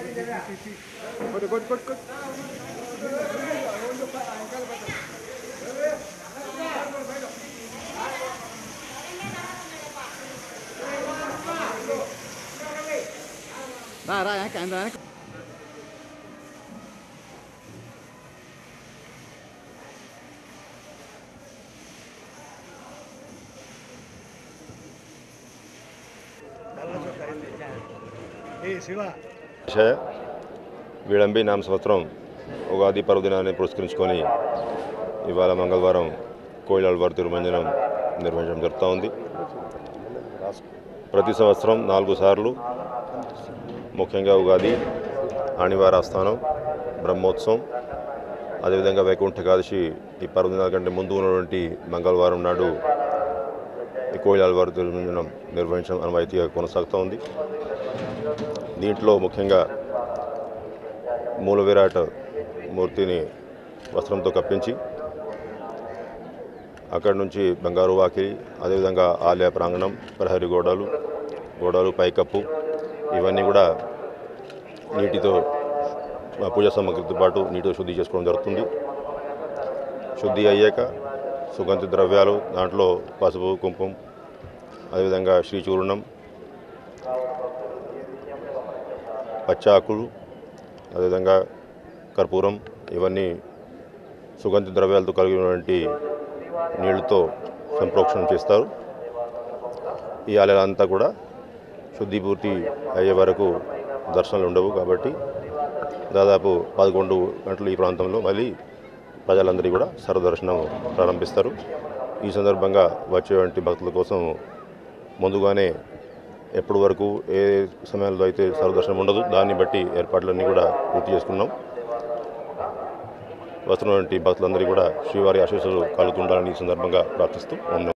కొట్టు కొట్టు కొట్టు కొట్టు రా రా వెనక ఆయన వెనక విషయ విళంబి నామ సంవత్సరం ఉగాది పర్వదినాన్ని పురస్కరించుకొని ఇవాళ మంగళవారం కోయిలాల్వారి తిరుమంజనం నిర్వహించడం జరుగుతూ ఉంది ప్రతి సంవత్సరం నాలుగు సార్లు ముఖ్యంగా ఉగాది ఆణివార ఆస్థానం బ్రహ్మోత్సవం అదేవిధంగా వైకుంఠ ఏకాదశి ఈ పర్వదినాల కంటే ముందు ఉన్నటువంటి మంగళవారం నాడు ఈ కోయిలాల్వారి తిరుమంజనం నిర్వహించడం అనువైతీగా కొనసాగుతూ ఉంది దీంట్లో ముఖ్యంగా మూల విరాట్ మూర్తిని వస్త్రంతో కప్పించి అక్కడి నుంచి బంగారు వాకిలి అదేవిధంగా ఆలయ ప్రాంగణం ప్రహరీ గోడలు గోడలు పైకప్పు ఇవన్నీ కూడా నీటితో ఆ పూజా సామగ్రితో పాటు నీటితో శుద్ధి చేసుకోవడం జరుగుతుంది శుద్ధి అయ్యాక సుగంధ ద్రవ్యాలు దాంట్లో పసుపు కుంకుమ అదేవిధంగా శ్రీచూర్ణం పచ్చాకులు అదేవిధంగా కర్పూరం ఇవన్నీ సుగంధ ద్రవ్యాలతో కలిగినటువంటి నీళ్లతో సంప్రోక్షణం చేస్తారు ఈ ఆలయాలంతా కూడా శుద్ధి పూర్తి అయ్యే వరకు దర్శనాలు ఉండవు కాబట్టి దాదాపు పదకొండు గంటలు ఈ ప్రాంతంలో మళ్ళీ ప్రజలందరికీ కూడా సర్వదర్శనం ప్రారంభిస్తారు ఈ సందర్భంగా వచ్చేటువంటి భక్తుల కోసం ముందుగానే ఎప్పటి వరకు ఏ సమయంలో అయితే సర్వదర్శనం ఉండదు దాన్ని బట్టి ఏర్పాట్లన్నీ కూడా పూర్తి చేసుకున్నాం వస్తున్నటువంటి భక్తులందరికీ కూడా శ్రీవారి ఆశీస్సులు కలుగుతుండాలని ఈ సందర్భంగా ప్రార్థిస్తూ ఉన్నాం